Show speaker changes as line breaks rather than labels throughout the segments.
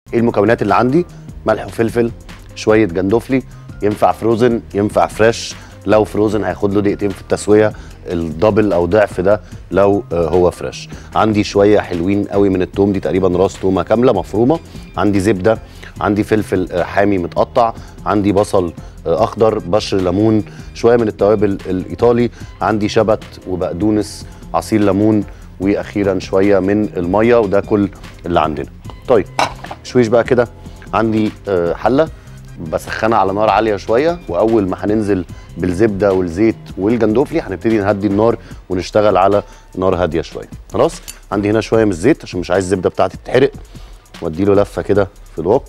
ايه المكونات اللي عندي ملح وفلفل شويه جندوفلي ينفع فروزن ينفع فريش لو فروزن هياخد له دقيقتين في التسويه الدبل او ضعف ده لو آه، هو فريش عندي شويه حلوين قوي من التوم دي تقريبا راس تومه كامله مفرومه عندي زبده عندي فلفل آه، حامي متقطع عندي بصل آه، اخضر بشر ليمون شويه من التوابل الايطالي عندي شبت وبقدونس عصير ليمون واخيرا شويه من الميه وده كل اللي عندنا طيب شويش بقى كده عندي آه، حله بسخنها على نار عاليه شويه واول ما هننزل بالزبده والزيت والجندوفلي هنبتدي نهدي النار ونشتغل على نار هاديه شويه خلاص عندي هنا شويه من الزيت عشان مش عايز الزبده بتاعتي تتحرق وادي له لفه كده في الوك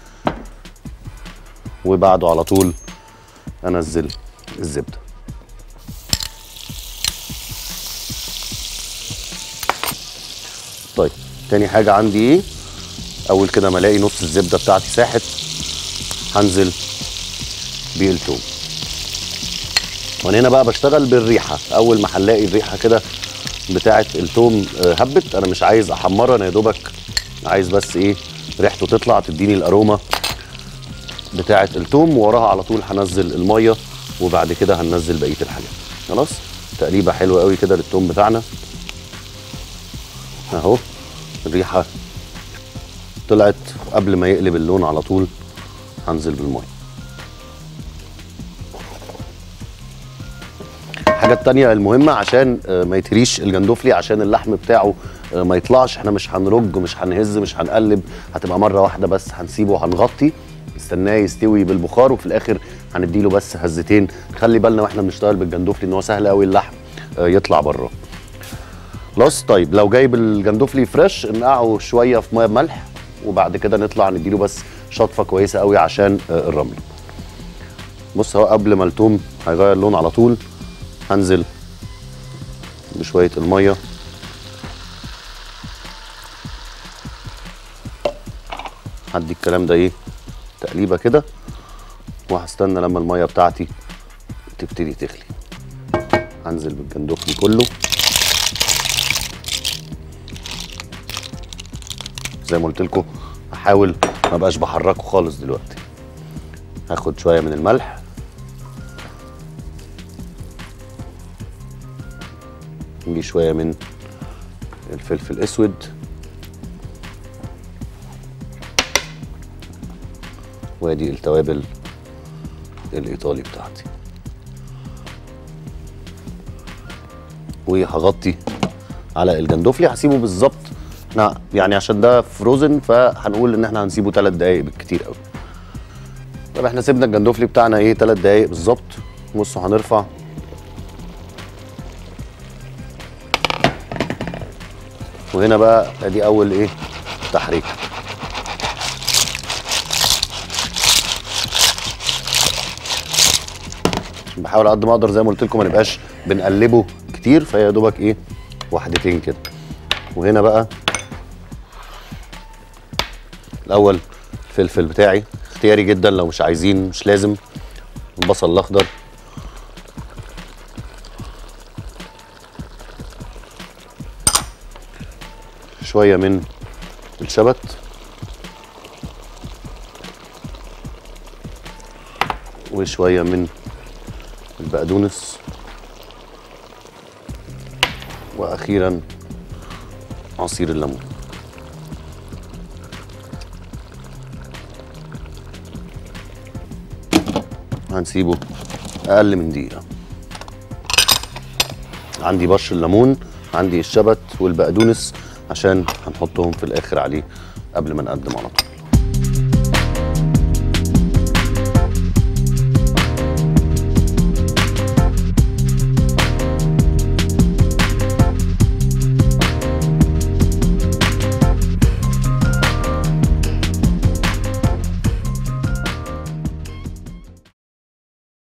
وبعده على طول انزل الزبده طيب تاني حاجه عندي ايه اول كده ما الاقي نص الزبده بتاعتي ساحت هنزل بالثوم وانا هنا بقى بشتغل بالريحه اول ما هنلاقي الريحه كده بتاعه الثوم آه، هبت انا مش عايز احمرها انا يا دوبك عايز بس ايه ريحته تطلع تديني الاروما بتاعه الثوم ووراها على طول هنزل الميه وبعد كده هننزل بقيه الحاجات خلاص تقليبه حلوه قوي كده للثوم بتاعنا اهو الريحه طلعت قبل ما يقلب اللون على طول هنزل بالميه الحاجة التانية المهمة عشان آه، ما يتهريش الجندوفلي عشان اللحم بتاعه آه، ما يطلعش احنا مش هنرج مش هنهز مش هنقلب هتبقى مرة واحدة بس هنسيبه وهنغطي نستناه يستوي بالبخار وفي الاخر هنديله بس هزتين خلي بالنا واحنا بنشتغل بالجندوفلي ان هو سهل قوي اللحم آه، يطلع بره خلاص طيب لو جايب الجندوفلي فريش نقعه شويه في ميه بملح وبعد كده نطلع نديله بس شطفه كويسه قوي عشان آه، الرمل بص اهو قبل ما التوم هيغير لون على طول هنزل بشويه الميه هدي الكلام ده ايه تقليبه كده وهستنى لما الميه بتاعتي تبتدي تغلي هنزل بالجندوفلي كله زي ما قلت لكم هحاول ما بقاش بحركه خالص دلوقتي هاخد شويه من الملح نجي شويه من الفلفل الاسود وادي التوابل الايطالي بتاعتي وهغطي على الجندوفلي هسيبه بالظبط احنا يعني عشان ده فروزن فهنقول ان احنا هنسيبه ثلاث دقايق بالكتير قوي طب احنا سيبنا الجندوفلي بتاعنا ايه ثلاث دقايق بالظبط بصوا هنرفع وهنا بقى ادي اول ايه تحريك بحاول على قد ما اقدر زي ما قلت لكم ما نبقاش بنقلبه كتير فهي يا دوبك ايه واحدتين كده وهنا بقى الاول الفلفل بتاعي اختياري جدا لو مش عايزين مش لازم البصل الاخضر شويه من الشبت وشويه من البقدونس واخيرا عصير الليمون هنسيبه اقل من دقيقه عندي بشر الليمون عندي الشبت والبقدونس عشان هنحطهم في الاخر عليه قبل ما نقدم على طول